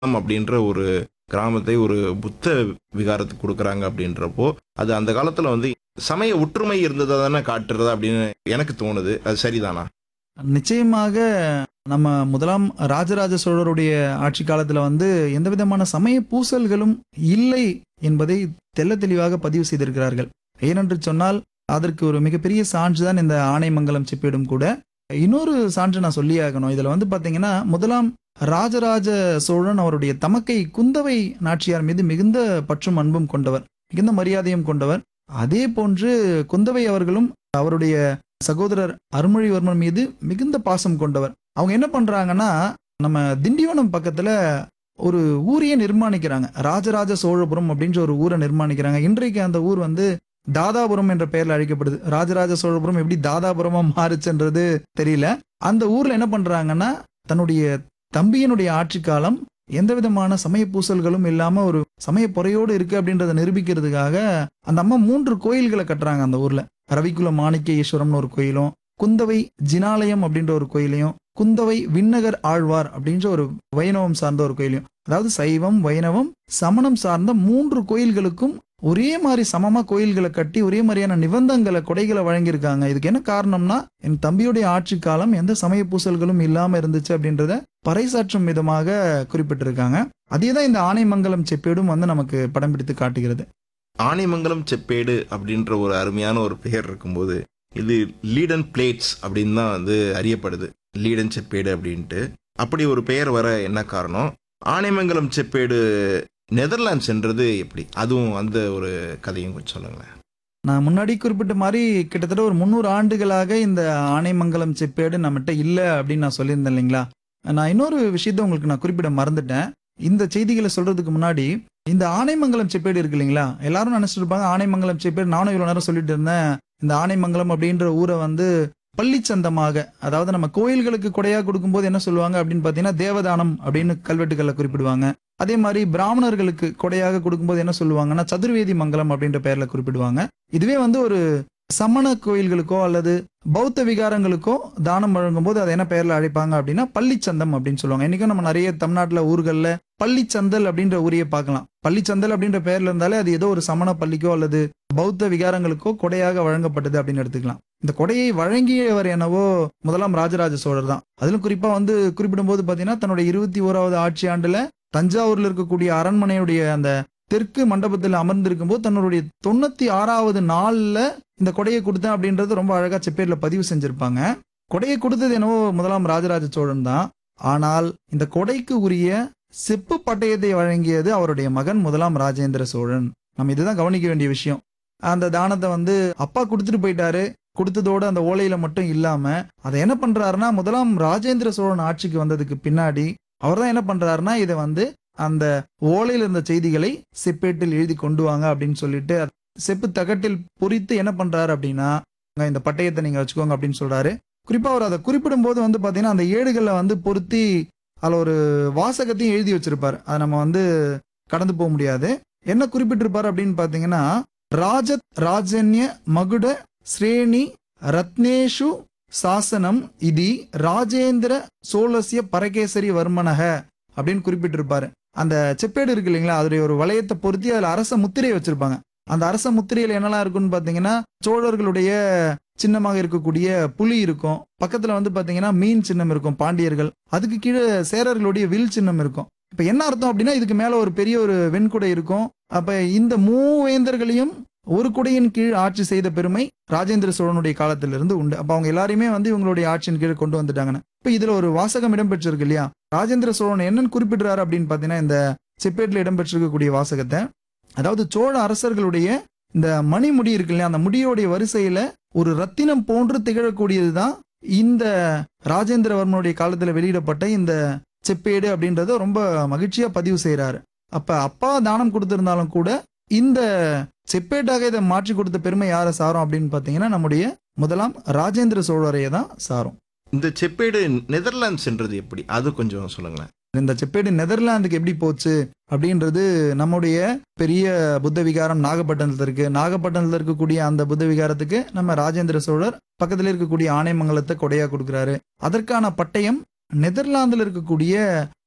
அப்படின்ற ஒரு கிராமத்தை ஒரு புத்த விகாரத்துக்கு கொடுக்குறாங்க அப்படின்றப்போ அது அந்த காலத்துல வந்து சமய ஒற்றுமை இருந்ததா தானே காட்டுறதா அப்படின்னு எனக்கு தோணுது அது சரிதானா நிச்சயமாக நம்ம முதலாம் ராஜராஜ சோழருடைய ஆட்சி காலத்துல வந்து எந்த விதமான சமய பூசல்களும் இல்லை என்பதை தெள்ள தெளிவாக பதிவு செய்திருக்கிறார்கள் ஏனென்று சொன்னால் அதற்கு ஒரு மிகப்பெரிய சான்று தான் இந்த ஆனைமங்கலம் செப்பேடும் கூட இன்னொரு சான்று நான் சொல்லியாகணும் இதுல வந்து பாத்தீங்கன்னா முதலாம் ராஜராஜ சோழன் அவருடைய தமக்கை குந்தவை நாச்சியார் மீது மிகுந்த பற்றும் அன்பும் கொண்டவர் மிகுந்த மரியாதையும் கொண்டவர் அதே போன்று குந்தவை அவர்களும் அவருடைய சகோதரர் அருள்மொழிவர்மன் மீது மிகுந்த பாசம் கொண்டவர் அவங்க என்ன பண்றாங்கன்னா நம்ம திண்டிவனம் பக்கத்துல ஒரு ஊரையே நிர்மாணிக்கிறாங்க ராஜராஜ சோழபுரம் அப்படின்ற ஒரு ஊரை நிர்மாணிக்கிறாங்க இன்றைக்கு அந்த ஊர் வந்து தாதாபுரம் என்ற பெயர்ல அழைக்கப்படுது ராஜராஜ சோழபுரம் எப்படி தாதாபுரமா மாறுச்சுன்றது தெரியல அந்த ஊர்ல என்ன பண்றாங்கன்னா தன்னுடைய தம்பியினுடைய ஆட்சி காலம் எந்த விதமான சமய பூசல்களும் இல்லாம ஒரு சமய பொறையோடு இருக்கு அப்படின்றத நிரூபிக்கிறதுக்காக அந்த அம்மா மூன்று கோயில்களை கட்டுறாங்க அந்த ஊர்ல ரவிக்குல மாணிக்க ஈஸ்வரம்னு ஒரு கோயிலும் குந்தவை ஜினாலயம் அப்படின்ற ஒரு கோயிலையும் குந்தவை விண்ணகர் ஆழ்வார் அப்படின்ற ஒரு வைணவம் சார்ந்த ஒரு கோயிலையும் அதாவது சைவம் வைணவம் சமணம் சார்ந்த மூன்று கோயில்களுக்கும் ஒரே மாதிரி சமமா கோயில்களை கட்டி ஒரே மாதிரியான நிபந்தங்களை கொடைகளை வழங்கியிருக்காங்க இதுக்கு என்ன காரணம்னா என் தம்பியுடைய ஆட்சி காலம் எந்த சமய பூசல்களும் இல்லாம இருந்துச்சு அப்படின்றத பறைசாற்றும் விதமாக குறிப்பிட்டிருக்காங்க அதே தான் இந்த ஆனைமங்கலம் செப்பேடும் வந்து நமக்கு படம் பிடித்து காட்டுகிறது ஆனைமங்கலம் செப்பேடு அப்படின்ற ஒரு அருமையான ஒரு பெயர் இருக்கும்போது இது லீடன் பிளேட்ஸ் அப்படின்னு தான் வந்து அறியப்படுது லீடன் செப்பேடு அப்படின்ட்டு அப்படி ஒரு பெயர் வர என்ன காரணம் ஆனைமங்கலம் செப்பேடு நெதர்லாண்ட்ஸ் என்றது எப்படி அதுவும் அந்த ஒரு கதையும் கொஞ்சம் சொல்லுங்களேன் நான் முன்னாடி குறிப்பிட்ட மாதிரி கிட்டத்தட்ட ஒரு முந்நூறு ஆண்டுகளாக இந்த ஆனைமங்கலம் செப்பேடு நம்மகிட்ட இல்லை அப்படின்னு நான் சொல்லியிருந்தேன் இல்லைங்களா நான் இன்னொரு விஷயத்த உங்களுக்கு நான் குறிப்பிட மறந்துட்டேன் இந்த செய்திகளை சொல்றதுக்கு முன்னாடி இந்த ஆனைமங்கலம் செப்பேடு இருக்கு இல்லைங்களா எல்லாரும் நினைச்சிட்டு இருப்பாங்க ஆனைமங்கலம் செப்பேடு நானும் இவ்வளவு நேரம் சொல்லிட்டு இருந்தேன் இந்த ஆனைமங்கலம் அப்படின்ற ஊரை வந்து பள்ளிச்சந்தமாக அதாவது நம்ம கோயில்களுக்கு கொடையா கொடுக்கும்போது என்ன சொல்லுவாங்க அப்படின்னு பார்த்தீங்கன்னா தேவதானம் அப்படின்னு கல்வெட்டுகளில் குறிப்பிடுவாங்க அதே மாதிரி பிராமணர்களுக்கு கொடையாக கொடுக்கும்போது என்ன சொல்லுவாங்கன்னா சதுர்வேதி மங்கலம் அப்படின்ற பெயர்ல குறிப்பிடுவாங்க இதுவே வந்து ஒரு சமண கோயில்களுக்கோ அல்லது பௌத்த விகாரங்களுக்கோ தானம் வழங்கும் போது அதை என்ன பெயர்ல அழைப்பாங்க அப்படின்னா பள்ளிச்சந்தம் அப்படின்னு சொல்லுவாங்க இன்னைக்கும் நம்ம நிறைய தமிழ்நாட்டுல ஊர்கள்ல பள்ளிச்சந்தல் அப்படின்ற ஊரையே பார்க்கலாம் பள்ளிச்சந்தல் அப்படின்ற பெயர்ல இருந்தாலே அது ஏதோ ஒரு சமண பள்ளிக்கோ அல்லது பௌத்த விகாரங்களுக்கோ கொடையாக வழங்கப்பட்டது அப்படின்னு எடுத்துக்கலாம் இந்த கொடையை வழங்கியவர் என்னவோ முதலாம் ராஜராஜ சோழர் தான் அதிலும் குறிப்பா வந்து குறிப்பிடும்போது பாத்தீங்கன்னா தன்னுடைய இருபத்தி ஓராவது ஆட்சி ஆண்டுல தஞ்சாவூர்ல இருக்கக்கூடிய அரண்மனையுடைய அந்த தெற்கு மண்டபத்தில் அமர்ந்திருக்கும் போது தன்னுடைய தொண்ணூத்தி ஆறாவது நாள்ல இந்த கொடையை கொடுத்தேன் அப்படின்றது ரொம்ப அழகா செப்பேர்ல பதிவு செஞ்சிருப்பாங்க கொடையை கொடுத்தது என்னவோ முதலாம் ராஜராஜ சோழன் தான் ஆனால் இந்த கொடைக்கு உரிய செப்பு பட்டயத்தை வழங்கியது அவருடைய மகன் முதலாம் ராஜேந்திர சோழன் நம்ம இதுதான் கவனிக்க வேண்டிய விஷயம் அந்த தானத்தை வந்து அப்பா கொடுத்துட்டு போயிட்டாரு கொடுத்ததோட அந்த ஓலையில மட்டும் இல்லாம அதை என்ன பண்றாருன்னா முதலாம் ராஜேந்திர சோழன் ஆட்சிக்கு வந்ததுக்கு பின்னாடி அவர் தான் என்ன பண்றாருன்னா இதை வந்து அந்த ஓலையில் இருந்த செய்திகளை செப்பேட்டில் எழுதி கொண்டு வாங்க அப்படின்னு சொல்லிட்டு செப்பு தகட்டில் பொறித்து என்ன பண்றாரு அப்படின்னா "இங்க இந்த பட்டயத்தை நீங்க வச்சுக்கோங்க அப்படின்னு சொல்றாரு குறிப்பா அவர் அதை குறிப்பிடும் போது வந்து பாத்தீங்கன்னா அந்த ஏடுகளை வந்து பொருத்தி அதுல ஒரு வாசகத்தையும் எழுதி வச்சிருப்பாரு அதை நம்ம வந்து கடந்து போக முடியாது என்ன குறிப்பிட்டிருப்பாரு அப்படின்னு பாத்தீங்கன்னா ராஜத் ராஜன்ய மகுட ஸ்ரேணி ரத்னேஷு சாசனம் இதி ராஜேந்திர சோழசிய பரகேசரி வர்மனக அப்படின்னு குறிப்பிட்டிருப்பாரு அந்த செப்பேடு இருக்கு இல்லைங்களா அதோடைய ஒரு வளையத்தை பொருத்தி அதுல அரச முத்திரையை வச்சிருப்பாங்க அந்த அரச முத்திரையில என்னெல்லாம் இருக்குன்னு பாத்தீங்கன்னா சோழர்களுடைய சின்னமாக இருக்கக்கூடிய புலி இருக்கும் பக்கத்துல வந்து பாத்தீங்கன்னா மீன் சின்னம் இருக்கும் பாண்டியர்கள் அதுக்கு கீழே சேரர்களுடைய வில் சின்னம் இருக்கும் இப்ப என்ன அர்த்தம் அப்படின்னா இதுக்கு மேல ஒரு பெரிய ஒரு வெண்குடை இருக்கும் அப்ப இந்த மூவேந்தர்களையும் ஒரு குடையின் கீழ் ஆட்சி செய்த பெருமை ராஜேந்திர சோழனுடைய காலத்திலிருந்து உண்டு அப்ப அவங்க எல்லாரையுமே வந்து இவங்களுடைய ஆட்சியின் கீழ் கொண்டு வந்துட்டாங்கன்னு இப்ப இதுல ஒரு வாசகம் இடம்பெற்றிருக்கு இல்லையா ராஜேந்திர சோழன் என்னன்னு குறிப்பிடுறாரு அப்படின்னு பாத்தீங்கன்னா இந்த செப்பேட்ல இடம்பெற்றிருக்கக்கூடிய வாசகத்தை அதாவது சோழ அரசர்களுடைய இந்த மணிமுடி இருக்கு இல்லையா அந்த முடியோடைய வரிசையில ஒரு ரத்தினம் போன்று திகழக்கூடியதுதான் இந்த ராஜேந்திரவர்மனுடைய காலத்துல வெளியிடப்பட்ட இந்த செப்பேடு அப்படின்றத ரொம்ப மகிழ்ச்சியா பதிவு செய்யறாரு அப்ப அப்பா தானம் கொடுத்திருந்தாலும் கூட இந்த செப்பேட்டாக இதை மாற்றி கொடுத்த பெருமை யாரை சாரும் அப்படின்னு பாத்தீங்கன்னா நம்முடைய முதலாம் ராஜேந்திர சோழரையை தான் சாரும் இந்த செப்பேடு நெதர்லாண்ட்ஸ் என்றது எப்படி அது கொஞ்சம் சொல்லுங்களேன் இந்த செப்பேடு நெதர்லாந்துக்கு எப்படி போச்சு அப்படின்றது நம்முடைய பெரிய புத்த விகாரம் நாகப்பட்டினத்துல இருக்கு நாகப்பட்டினத்துல இருக்கக்கூடிய அந்த புத்த விகாரத்துக்கு நம்ம ராஜேந்திர சோழர் பக்கத்துல இருக்கக்கூடிய ஆனைமங்கலத்தை கொடையா கொடுக்குறாரு அதற்கான பட்டயம் நெதர்லாந்துல இருக்கக்கூடிய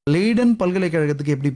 லெய்டன் பல்கலைக்கழகத்துக்கு எப்படி